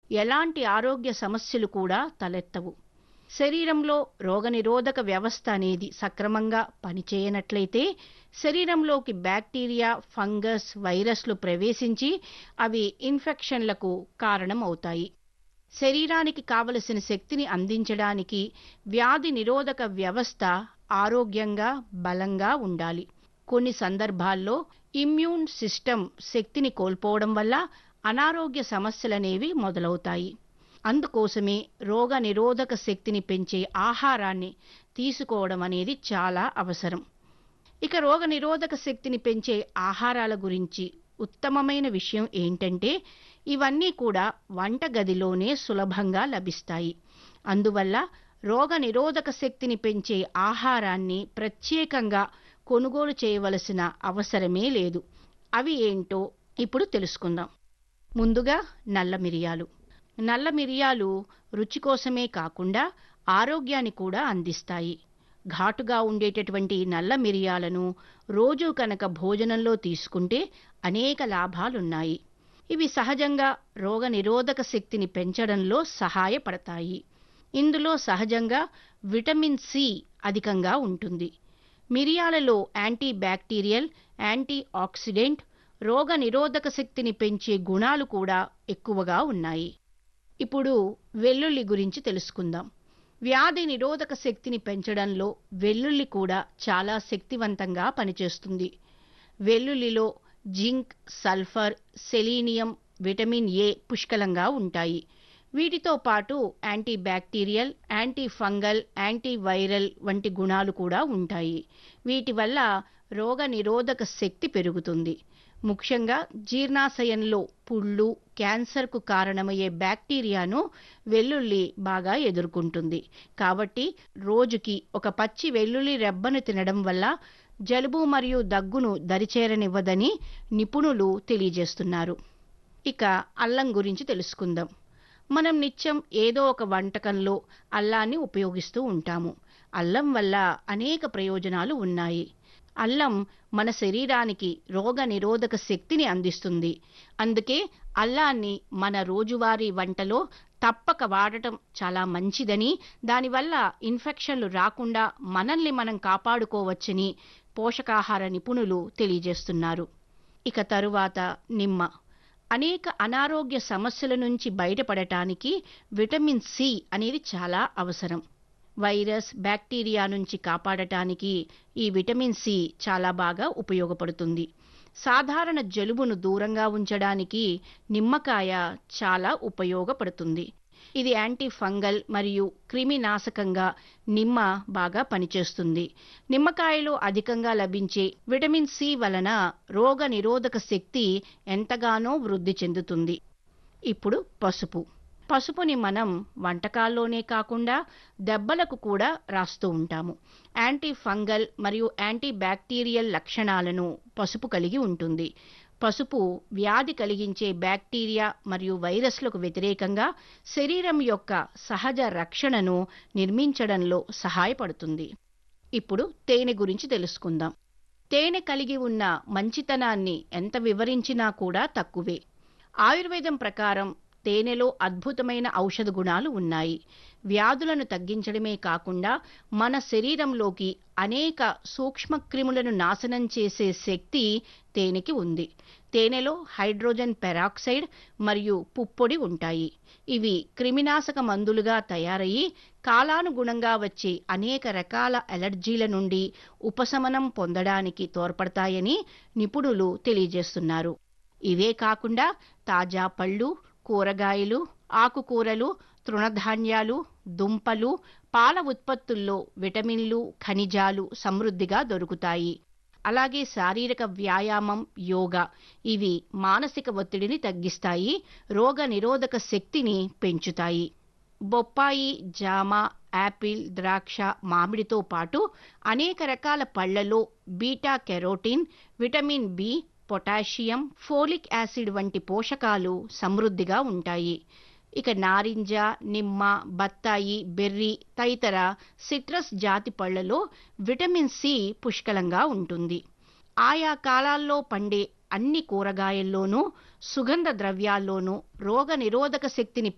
ఎలాంటి ఆరోగ్య సమస్యలు కూడా తలెత్తవు శరీరంలో రోగనిరోధక వ్యవస్థ అనేది సక్రమంగా పనిచేయనట్లయితే శరీరంలోకి బ్యాక్టీరియా ఫంగస్ వైరస్లు ప్రవేశించి అవి ఇన్ఫెక్షన్లకు కారణం అవుతాయి శరీరానికి కావలసిన శక్తిని అందించడానికి వ్యాధి నిరోధక వ్యవస్థ ఆరోగ్యంగా బలంగా ఉండాలి కొన్ని సందర్భాల్లో ఇమ్యూన్ సిస్టమ్ శక్తిని కోల్పోవడం వల్ల అనారోగ్య సమస్యలనేవి మొదలవుతాయి అందుకోసమే రోగ నిరోధక శక్తిని పెంచే ఆహారాన్ని తీసుకోవడం అనేది చాలా అవసరం ఇక రోగ నిరోధక శక్తిని పెంచే ఆహారాల గురించి ఉత్తమమైన విషయం ఏంటంటే ఇవన్నీ కూడా వంటగదిలోనే సులభంగా లభిస్తాయి అందువల్ల రోగ నిరోధక శక్తిని పెంచే ఆహారాన్ని ప్రత్యేకంగా కొనుగోలు చేయవలసిన అవసరమే లేదు అవి ఏంటో ఇప్పుడు తెలుసుకుందాం ముందుగా నల్ల మిరియాలు నల్ల మిరియాలు రుచి కోసమే కాకుండా ఆరోగ్యాన్ని కూడా అందిస్తాయి ఘాటుగా ఉండేటటువంటి నల్ల మిరియాలను రోజు కనుక భోజనంలో తీసుకుంటే అనేక లాభాలున్నాయి ఇవి సహజంగా రోగ నిరోధక శక్తిని పెంచడంలో సహాయపడతాయి ఇందులో సహజంగా విటమిన్ సి అధికంగా ఉంటుంది మిరియాలలో యాంటీ బ్యాక్టీరియల్ యాంటీ ఆక్సిడెంట్ రోగ నిరోధక శక్తిని పెంచే గుణాలు కూడా ఎక్కువగా ఉన్నాయి ఇప్పుడు వెల్లుల్లి గురించి తెలుసుకుందాం వ్యాధి నిరోధక శక్తిని పెంచడంలో వెల్లుల్లి కూడా చాలా శక్తివంతంగా పనిచేస్తుంది వెల్లుల్లిలో zinc sulphur selenium vitamin A పుష్కలంగా ఉంటాయి వీటితో పాటు antibacterial antifungal antiviral వంటి గుణాలు కూడా ఉంటాయి వీటి వల్ల రోగ నిరోధక శక్తి పెరుగుతుంది ముఖ్యంగా జీర్ణాశయంలో పుళ్ళు క్యాన్సర్కు కారణమయ్యే బ్యాక్టీరియాను వెల్లుల్లి బాగా ఎదుర్కొంటుంది కాబట్టి రోజుకి ఒక పచ్చి వెల్లుల్లి రెబ్బను తినడం వల్ల జలుబు మరియు దగ్గును దరిచేరనివ్వదని నిపుణులు తెలియజేస్తున్నారు ఇక అల్లం గురించి తెలుసుకుందాం మనం నిత్యం ఏదో ఒక వంటకంలో అల్లాన్ని ఉపయోగిస్తూ ఉంటాము అల్లం వల్ల అనేక ప్రయోజనాలు ఉన్నాయి అల్లం మన శరీరానికి రోగ నిరోధక శక్తిని అందిస్తుంది అందుకే అల్లాన్ని మన రోజువారీ వంటలో తప్పక వాడటం చాలా మంచిదని దానివల్ల ఇన్ఫెక్షన్లు రాకుండా మనల్ని మనం కాపాడుకోవచ్చని పోషకాహార నిపుణులు తెలియజేస్తున్నారు ఇక తరువాత నిమ్మ అనేక అనారోగ్య సమస్యల నుంచి బయటపడటానికి విటమిన్ సి అనేది చాలా అవసరం వైరస్ బ్యాక్టీరియా నుంచి కాపాడటానికి ఈ విటమిన్ సి చాలా బాగా ఉపయోగపడుతుంది సాధారణ జలుబును దూరంగా ఉంచడానికి నిమ్మకాయ చాలా ఉపయోగపడుతుంది ఇది యాంటీ ఫంగల్ మరియు క్రిమినాశకంగా నిమ్మ బాగా పనిచేస్తుంది నిమ్మకాయలో అధికంగా లభించే విటమిన్ సి వలన రోగ నిరోధక శక్తి ఎంతగానో వృద్ధి చెందుతుంది ఇప్పుడు పసుపు పసుపుని మనం వంటకాల్లోనే కాకుండా దెబ్బలకు కూడా రాస్తూ ఉంటాము యాంటీ ఫంగల్ మరియు యాంటీ బ్యాక్టీరియల్ లక్షణాలను పసుపు కలిగి ఉంటుంది పసుపు వ్యాధి కలిగించే బ్యాక్టీరియా మరియు వైరస్లకు వ్యతిరేకంగా శరీరం యొక్క సహజ రక్షణను నిర్మించడంలో సహాయపడుతుంది ఇప్పుడు తేనె గురించి తెలుసుకుందాం తేనె కలిగి ఉన్న మంచితనాన్ని ఎంత వివరించినా కూడా తక్కువే ఆయుర్వేదం ప్రకారం తేనెలో అద్భుతమైన ఔషధ గుణాలు ఉన్నాయి వ్యాధులను తగ్గించడమే కాకుండా మన శరీరంలోకి అనేక సూక్ష్మక్రిములను నాశనం చేసే శక్తి తేనెకి ఉంది తేనెలో హైడ్రోజన్ పెరాక్సైడ్ మరియు పుప్పొడి ఉంటాయి ఇవి క్రిమినాశక మందులుగా తయారయ్యి కాలానుగుణంగా వచ్చే అనేక రకాల అలర్జీల నుండి ఉపశమనం పొందడానికి తోడ్పడతాయని నిపుణులు తెలియజేస్తున్నారు ఇవే కాకుండా తాజా పళ్ళు కూరగాయలు ఆకుకూరలు తృణధాన్యాలు దుంపలు పాల ఉత్పత్తుల్లో విటమిన్లు ఖనిజాలు సమృద్ధిగా దొరుకుతాయి అలాగే శారీరక వ్యాయామం యోగా ఇవి మానసిక ఒత్తిడిని తగ్గిస్తాయి రోగ నిరోధక శక్తిని పెంచుతాయి బొప్పాయి జామ యాపిల్ ద్రాక్ష మామిడితో పాటు అనేక రకాల పళ్లలో beta carotene vitamin B potassium folic acid వంటి పోషకాలు సమృద్ధిగా ఉంటాయి ఇక నారింజ నిమ్మ బత్తాయి బెర్రీ తదితర సిట్రస్ జాతి పళ్లలో విటమిన్ సి పుష్కలంగా ఉంటుంది ఆయా కాలాల్లో పండే అన్ని కూరగాయల్లోనూ సుగంధ ద్రవ్యాల్లోనూ రోగ నిరోధక శక్తిని